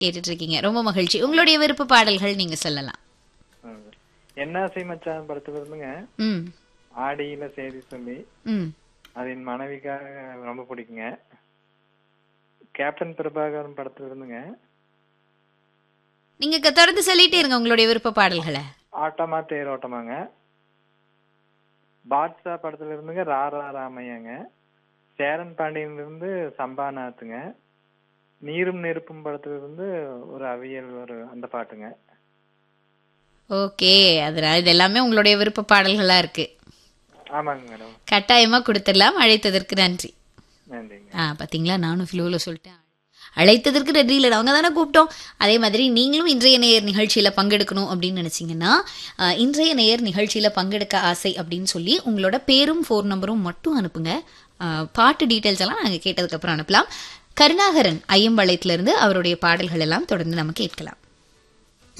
கேட்டுட்டு இருக்கீங்க ரொம்ப மகிழ்ச்சி உங்களுடைய விருப்ப பாடல்கள் நீங்க சொல்லலாம் ம். என்னாசை மச்சான் படத்துல இருந்துங்க ம் ஆடியில செய்தி சொல்லி ம் அது என் மனைவிக்காக ரொம்ப பிடிக்குங்க கேப்டன் பிரபாகரன் படத்துல இருந்துங்க நீங்க க- தொடர்ந்து சொல்லிட்டே இருங்க உங்களுடைய விருப்ப பாடல்களை ஆட்டமா தேரோட்டமாங்க பாட்ஷா படத்துல இருந்துங்க ராரா ராமையாங்க சேரன் பாண்டியன்ல இருந்து சம்பாநாத்துங்க நீரும் நெருப்பும் படத்துல இருந்து ஒரு அவியல் ஒரு அந்த பாட்டுங்க ஓகே அதனால இது எல்லாமே உங்களுடைய விருப்ப பாடல்களா இருக்கு ஆமாங்க மேடம் கட்டாயமா கொடுத்துடலாம் அழைத்ததற்கு நன்றி நன்றிங்க ஆ பாத்தீங்களா நானும் ஃப்ளோவில் சொல்லிட்டேன் அழைத்ததற்கு நன்றி இல்லை அவங்க தானே கூப்பிட்டோம் அதே மாதிரி நீங்களும் இன்றைய நேயர் நிகழ்ச்சியில் பங்கெடுக்கணும் அப்படின்னு நினச்சிங்கன்னா ஆ, இன்றைய நேயர் நிகழ்ச்சியில் பங்கெடுக்க ஆசை அப்படின்னு சொல்லி உங்களோட பேரும் ஃபோன் நம்பரும் மட்டும் அனுப்புங்க ஆ, பாட்டு டீட்டெயில்ஸ் எல்லாம் நாங்கள் கேட்டதுக்கப்புறம் அனுப்பலாம் கருணாகரன் ஐயம்பாளையத்திலிருந்து அவருடைய பாடல்கள் எல்லாம் தொடர்ந்து நம்ம கேட்கலாம்